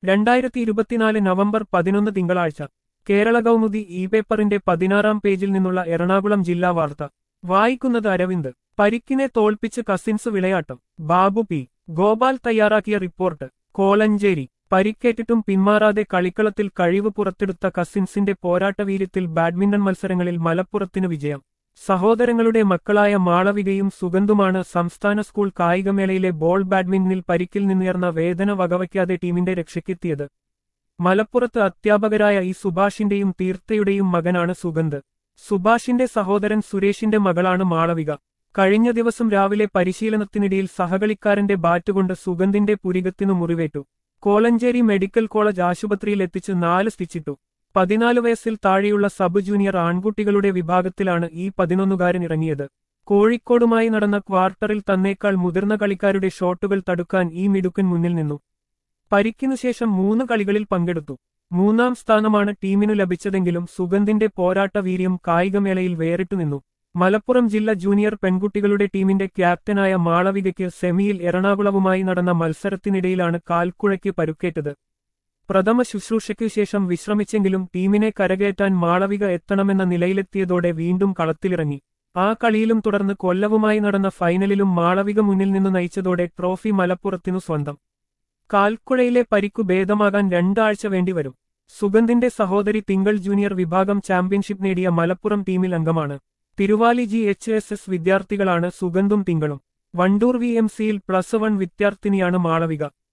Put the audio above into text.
രണ്ടായിരത്തി ഇരുപത്തിനാല് നവംബർ പതിനൊന്ന് തിങ്കളാഴ്ച കേരള കൗമുദി ഇ പേപ്പറിന്റെ പതിനാറാം പേജിൽ നിന്നുള്ള എറണാകുളം ജില്ലാ വാർത്ത വായിക്കുന്നത് അരവിന്ദ് പരിക്കിനെ തോൽപ്പിച്ച് കസിൻസ് വിളയാട്ടം ബാബു പി ഗോപാൽ തയ്യാറാക്കിയ റിപ്പോർട്ട് കോലഞ്ചേരി പരിക്കേറ്റിട്ടും പിന്മാറാതെ കളിക്കളത്തിൽ കഴിവ് പുറത്തെടുത്ത കസിൻസിന്റെ പോരാട്ടവീര്യത്തിൽ ബാഡ്മിന്റൺ മത്സരങ്ങളിൽ മലപ്പുറത്തിന് വിജയം സഹോദരങ്ങളുടെ മക്കളായ മാളവികയും സുഗന്ധുമാണ് സംസ്ഥാന സ്കൂൾ കായികമേളയിലെ ബോൾ ബാഡ്മിന്റണിൽ പരിക്കിൽ നിന്നുയർന്ന വേദന വകവയ്ക്കാതെ ടീമിന്റെ രക്ഷയ്ക്കെത്തിയത് മലപ്പുറത്ത് അധ്യാപകരായ ഈ സുഭാഷിന്റെയും തീർത്ഥയുടെയും മകനാണ് സുഗന്ധ് സുഭാഷിന്റെ സഹോദരൻ സുരേഷിന്റെ മകളാണ് മാളവിക കഴിഞ്ഞ ദിവസം രാവിലെ പരിശീലനത്തിനിടയിൽ സഹകളിക്കാരന്റെ ബാറ്റുകൊണ്ട് സുഗന്ധിന്റെ പുരികത്തിനു മുറിവേറ്റു കോലഞ്ചേരി മെഡിക്കൽ കോളേജ് ആശുപത്രിയിൽ എത്തിച്ച് നാല് സ്റ്റിച്ചിട്ടു പതിനാല് വയസ്സിൽ താഴെയുള്ള സബ് ജൂനിയർ ആൺകുട്ടികളുടെ വിഭാഗത്തിലാണ് ഈ പതിനൊന്നുകാരൻ ഇറങ്ങിയത് കോഴിക്കോടുമായി നടന്ന ക്വാർട്ടറിൽ തന്നേക്കാൾ മുതിർന്ന കളിക്കാരുടെ ഷോട്ടുകൾ തടുക്കാൻ ഈ മിടുക്കൻ മുന്നിൽ നിന്നു പരിക്കിനുശേഷം മൂന്ന് കളികളിൽ പങ്കെടുത്തു മൂന്നാം സ്ഥാനമാണ് ടീമിനു ലഭിച്ചതെങ്കിലും സുഗന്ധിന്റെ പോരാട്ട വീര്യം കായികമേളയിൽ വേറിട്ടുനിന്നു മലപ്പുറം ജില്ല ജൂനിയർ പെൺകുട്ടികളുടെ ടീമിന്റെ ക്യാപ്റ്റനായ മാളവികയ്ക്ക് സെമിയിൽ എറണാകുളവുമായി നടന്ന മത്സരത്തിനിടയിലാണ് കാൽക്കുഴയ്ക്ക് പരുക്കേറ്റത് പ്രഥമ ശുശ്രൂഷയ്ക്കു ശേഷം വിശ്രമിച്ചെങ്കിലും ടീമിനെ കരകയറ്റാൻ മാളവിക എത്തണമെന്ന നിലയിലെത്തിയതോടെ വീണ്ടും കളത്തിലിറങ്ങി ആ കളിയിലും തുടർന്ന് കൊല്ലവുമായി നടന്ന ഫൈനലിലും മാളവിക മുന്നിൽ നിന്ന് നയിച്ചതോടെ ട്രോഫി മലപ്പുറത്തിനു സ്വന്തം കാൽക്കുഴയിലെ പരിക്കു ഭേദമാകാൻ രണ്ടാഴ്ച വേണ്ടിവരും സുഗന്ധിന്റെ സഹോദരി തിങ്കൾ ജൂനിയർ വിഭാഗം ചാമ്പ്യൻഷിപ്പ് നേടിയ മലപ്പുറം ടീമിൽ അംഗമാണ് Thiruvali G H S S വിദ്യാർത്ഥികളാണ് സുഗന്ധും തിങ്കളും വണ്ടൂർ വി എം സിയിൽ പ്ലസ് വൺ വിദ്യാർത്ഥിനിയാണ് മാളവിക